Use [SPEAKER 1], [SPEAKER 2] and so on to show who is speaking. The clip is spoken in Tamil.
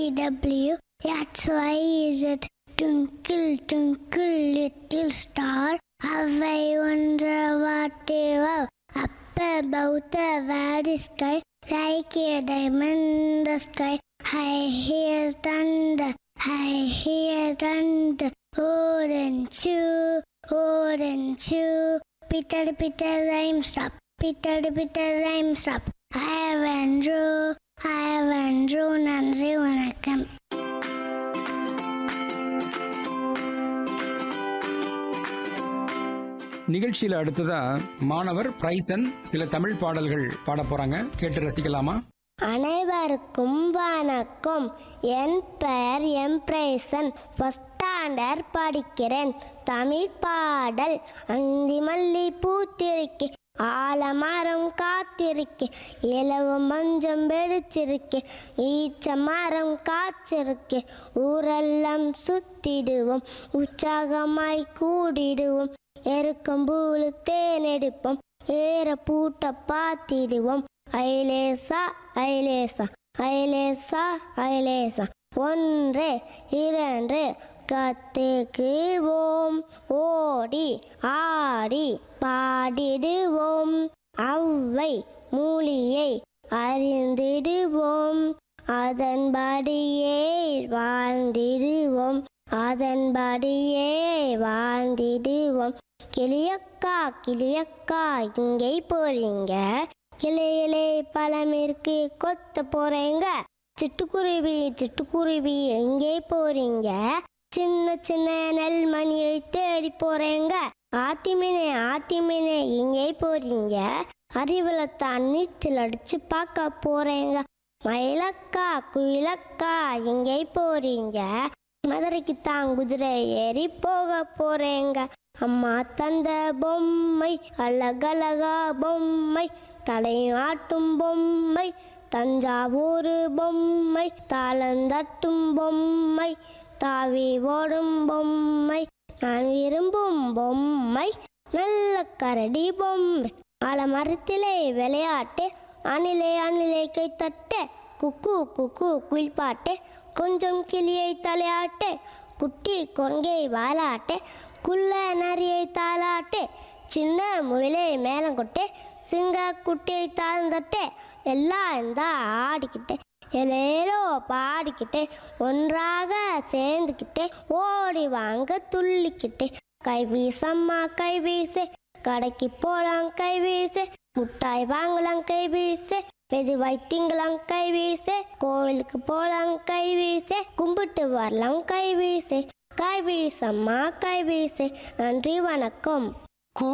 [SPEAKER 1] W X Y Z Twinkle twinkle little star How I wonder what you are Up above the valley sky Like a diamond in the sky I hear thunder I hear thunder Orange you Orange you Peter Peter rhymes up Peter Peter rhymes up I have Andrew I have Andrew நன்றி வணக்கம்
[SPEAKER 2] நிகழ்ச்சியில அடுத்ததா மாணவர் பிரைசன் சில தமிழ் பாடல்கள் பாட போறாங்க கேட்டு ரசிக்கலாமா
[SPEAKER 1] அனைவருக்கும் வணக்கம் என் பெயர் எம்பிரேசன் ஃபஸ்ட் ஸ்டாண்டர்ட் படிக்கிறேன் தமிழ் பாடல் அந்தி மல்லி பூத்திருக்கே ஆலமரம் காத்திருக்கே இலவ மஞ்சம் வெடிச்சிருக்கே ஈச்ச மரம் காய்ச்சிருக்கே ஊரெல்லாம் சுத்திடுவோம் உற்சாகமாய் கூடிடுவோம் எருக்கம்பூலு தேனெடுப்போம் ஏற பூட்ட பாத்திடுவோம் ஐலேசா ஐலேசா ஐலேசா ஐலேசா ஒன்று இரண்டு கத்துக்குவோம் ஓடி ஆடி பாடிடுவோம் அவ்வை மூலியை அறிந்திடுவோம் அதன்படியே வாழ்ந்திடுவோம் அதன்படியே வாழ்ந்திடுவோம் கிளியக்கா கிளியக்கா இங்கே போறீங்க இலையிலே பழமிற்கு கொத்த போறீங்க சிட்டுக்குருவி சிட்டுக்குருவி எங்கே போறீங்க சின்ன சின்ன நெல்மணியை தேடி போறீங்க ஆத்திமீனே ஆத்திமீனே எங்கே போறீங்க அறிவுலத்தான் நீச்சல் அடிச்சு பார்க்க போறீங்க மயிலக்கா குயிலக்கா எங்கே போறீங்க மதுரைக்கு தான் குதிரை ஏறி போக போறேங்க அம்மா தந்த பொம்மை அழகழகா பொம்மை தலையாட்டும் பொம்மை தஞ்சாவூர் பொம்மை தாளந்தட்டும் பொம்மை தாவி ஓடும் பொம்மை நான் விரும்பும் பொம்மை நல்ல கரடி பொம்மை ஆலமரத்திலே விளையாட்டு அணிலே அணிலே கை தட்டு குக்கு குக்கு குயில் பாட்டு கொஞ்சம் கிளியை தலையாட்டு குட்டி கொங்கை வாலாட்டு குள்ள நரியை தாளாட்டு சின்ன முயலை மேலங்கொட்டு சிங்க குட்டியை தாழ்ந்தட்டு எல்லாம் இந்த ஆடிக்கிட்டு எல்லேரோ பாடிக்கிட்டு ஒன்றாக சேர்ந்துக்கிட்டு ஓடி வாங்க துள்ளிக்கிட்டு கை வீசம்மா கை வீசு கடைக்கு போலாம் கை வீசு முட்டாய் வாங்கலாம் கை வீசு மெதுவாய் திங்கலாம் கை வீசு கோவிலுக்கு போலாம் கை வீசு கும்பிட்டு வரலாம் கை வீசு கை வீசம்மா கை வீசு நன்றி வணக்கம்